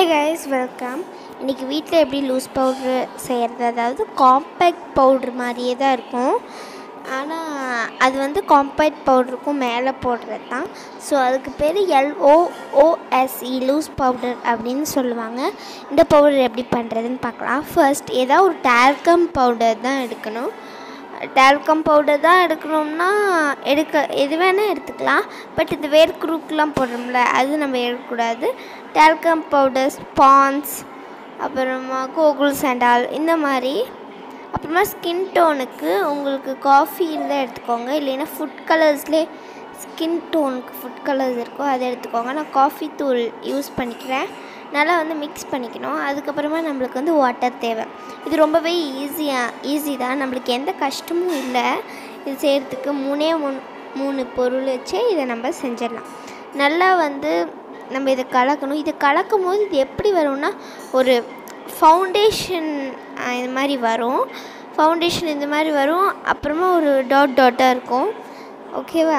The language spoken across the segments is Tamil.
கைஸ் வெல்கம் இன்றைக்கி வீட்டில் எப்படி லூஸ் பவுட்ரு செய்கிறது அதாவது காம்பேக்ட் பவுட்ரு மாதிரியே தான் இருக்கும் ஆனால் அது வந்து காம்பேக்ட் பவுட்ருக்கும் மேலே போடுறது தான் ஸோ அதுக்கு பேர் எல்ஓஓஎஸ்இ லூஸ் பவுடர் அப்படின்னு சொல்லுவாங்க இந்த பவுடர் எப்படி பண்ணுறதுன்னு பார்க்கலாம் ஃபர்ஸ்ட் ஏதாவது ஒரு டால்கம் பவுடர் தான் எடுக்கணும் டால்கம் பவுடர் தான் எடுக்கணும்னா எடுக்க எது வேணால் எடுத்துக்கலாம் பட் இது வேர்க்குருக்கெலாம் போடுறோம்ல அது நம்ம எடுக்கக்கூடாது டால்கம் பவுடர் ஸ்பான்ஸ் அப்புறமா கோகுல் சாண்டால் இந்த மாதிரி அப்புறமா ஸ்கின் டோனுக்கு உங்களுக்கு காஃபி இருந்தால் எடுத்துக்கோங்க இல்லைன்னா ஃபுட் கலர்ஸ்லேயே ஸ்கின் டோனுக்கு ஃபுட் கலர்ஸ் இருக்கோ அதை எடுத்துக்கோங்க நான் காஃபி தூள் யூஸ் பண்ணிக்கிறேன் நல்லா வந்து மிக்ஸ் பண்ணிக்கணும் அதுக்கப்புறமா நம்மளுக்கு வந்து வாட்டர் தேவை இது ரொம்பவே ஈஸியாக ஈஸி தான் நம்மளுக்கு எந்த கஷ்டமும் இல்லை இது செய்கிறதுக்கு மூணே மூணு மூணு பொருள் வச்சு இதை நம்ம செஞ்சிடலாம் நல்லா வந்து நம்ம இதை கலக்கணும் இது கலக்கும் போது இது எப்படி வரும்னா ஒரு ஃபவுண்டேஷன் இது மாதிரி வரும் ஃபவுண்டேஷன் இந்த மாதிரி வரும் அப்புறமா ஒரு டாட் டாட்டாக இருக்கும் ஓகேவா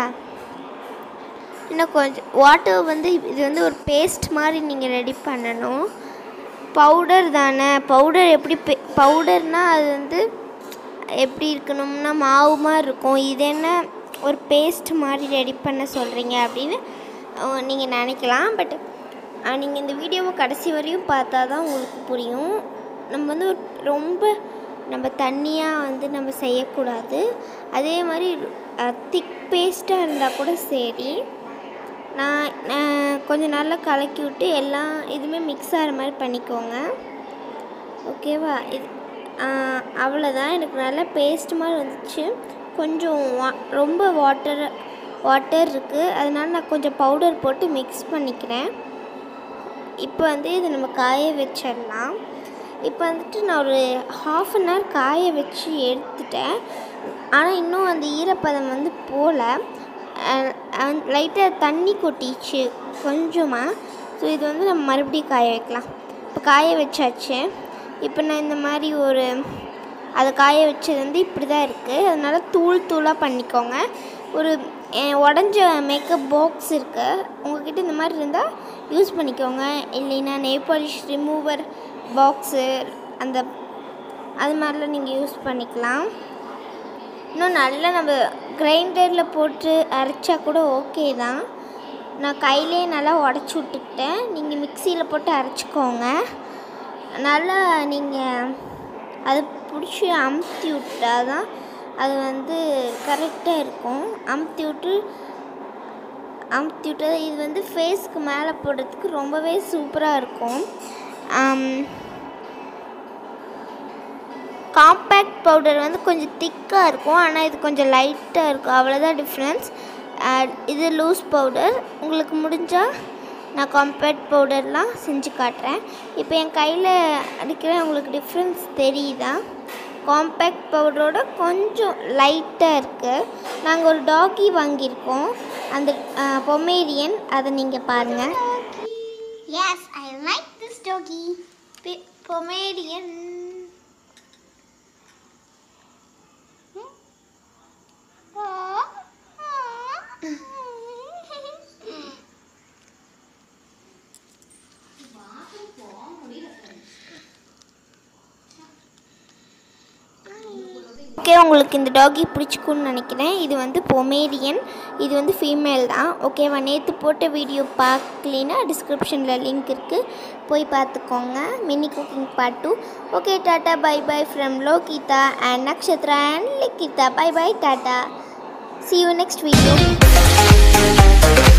இன்னும் கொஞ்சம் வாட்டர் வந்து இது வந்து ஒரு பேஸ்ட் மாதிரி நீங்கள் ரெடி பண்ணணும் பவுடர் தானே பவுடர் எப்படி பவுடர்னால் அது வந்து எப்படி இருக்கணும்னா மாவு மாதிரி இருக்கும் இது என்ன ஒரு பேஸ்ட் மாதிரி ரெடி பண்ண சொல்கிறீங்க அப்படின்னு நீங்கள் நினைக்கலாம் பட் நீங்கள் இந்த வீடியோவை கடைசி வரையும் பார்த்தா தான் உங்களுக்கு புரியும் நம்ம வந்து ஒரு ரொம்ப நம்ம தண்ணியாக வந்து நம்ம செய்யக்கூடாது அதே மாதிரி திக் பேஸ்ட்டாக இருந்தால் கூட சரி நான் நான் கொஞ்சம் நல்லா கலக்கி விட்டு எல்லாம் இதுவுமே மிக்ஸ் ஆகிற மாதிரி பண்ணிக்கோங்க ஓகேவா இது அவ்வளோதான் எனக்கு நல்லா பேஸ்ட் மாதிரி வந்துச்சு கொஞ்சம் வா ரொம்ப வாட்டர் வாட்டர் இருக்குது அதனால நான் கொஞ்சம் பவுடர் போட்டு மிக்ஸ் பண்ணிக்கிறேன் இப்போ வந்து இதை நம்ம காய வச்சிடலாம் இப்போ வந்துட்டு நான் ஒரு ஹாஃப் அன் ஹவர் காய வச்சு எடுத்துட்டேன் ஆனால் இன்னும் அந்த ஈரப்பதம் வந்து போகல லைட்டாக தண்ணி கொட்டிச்சு கொஞ்சமாக ஸோ இது வந்து நம்ம மறுபடியும் காய வைக்கலாம் இப்போ காய வச்சாச்சு இப்போ நான் இந்த மாதிரி ஒரு அதை காய வச்சது வந்து இப்படி தான் இருக்குது அதனால் தூள் தூளாக பண்ணிக்கோங்க ஒரு உடஞ்ச மேக்கப் பாக்ஸ் இருக்குது உங்கள்கிட்ட இந்த மாதிரி இருந்தால் யூஸ் பண்ணிக்கோங்க இல்லைன்னா நெய் பாலிஷ் ரிமூவர் பாக்ஸு அந்த அது மாதிரிலாம் நீங்கள் யூஸ் பண்ணிக்கலாம் இன்னும் நல்லா நம்ம கிரைண்டரில் போட்டு அரைச்சா கூட ஓகே தான் நான் கையிலே நல்லா உடச்சி விட்டுக்கிட்டேன் நீங்கள் மிக்சியில் போட்டு அரைச்சிக்கோங்க நல்லா நீங்கள் அதை பிடிச்சி அமுத்தி விட்டா தான் அது வந்து கரெக்டாக இருக்கும் அமுத்தி விட்டு அமுத்தி விட்டு இது வந்து ஃபேஸ்க்கு மேலே போடுறதுக்கு ரொம்பவே சூப்பராக இருக்கும் காம்பேக்ட் பவுடர் வந்து கொஞ்சம் திக்காக இருக்கும் ஆனால் இது கொஞ்சம் லைட்டாக இருக்கும் அவ்வளோதான் டிஃப்ரென்ஸ் இது லூஸ் பவுடர் உங்களுக்கு முடிஞ்சால் நான் காம்பேக்ட் பவுடர்லாம் செஞ்சு காட்டுறேன் இப்போ என் கையில் அடிக்கிற உங்களுக்கு டிஃப்ரென்ஸ் தெரியுதா காம்பேக்ட் பவுடரோட கொஞ்சம் லைட்டாக இருக்குது நாங்கள் ஒரு டாகி வாங்கியிருக்கோம் அந்த பொமேரியன் அதை நீங்கள் பாருங்கள் Yes, I like this doggy. Pomeranian okay உங்களுக்கு இந்த டாகி பிடிச்சிக்குன்னு நினைக்கிறேன் இது வந்து பொமேரியன் இது வந்து ஃபீமேல் தான் ஓகேவா நேற்று போட்ட வீடியோ பார்க்கலின்னா டிஸ்கிரிப்ஷனில் லிங்க் இருக்குது போய் பார்த்துக்கோங்க mini cooking part two okay tata bye bye from Lohitha and Nakshatra and Likitha bye bye tata see you next video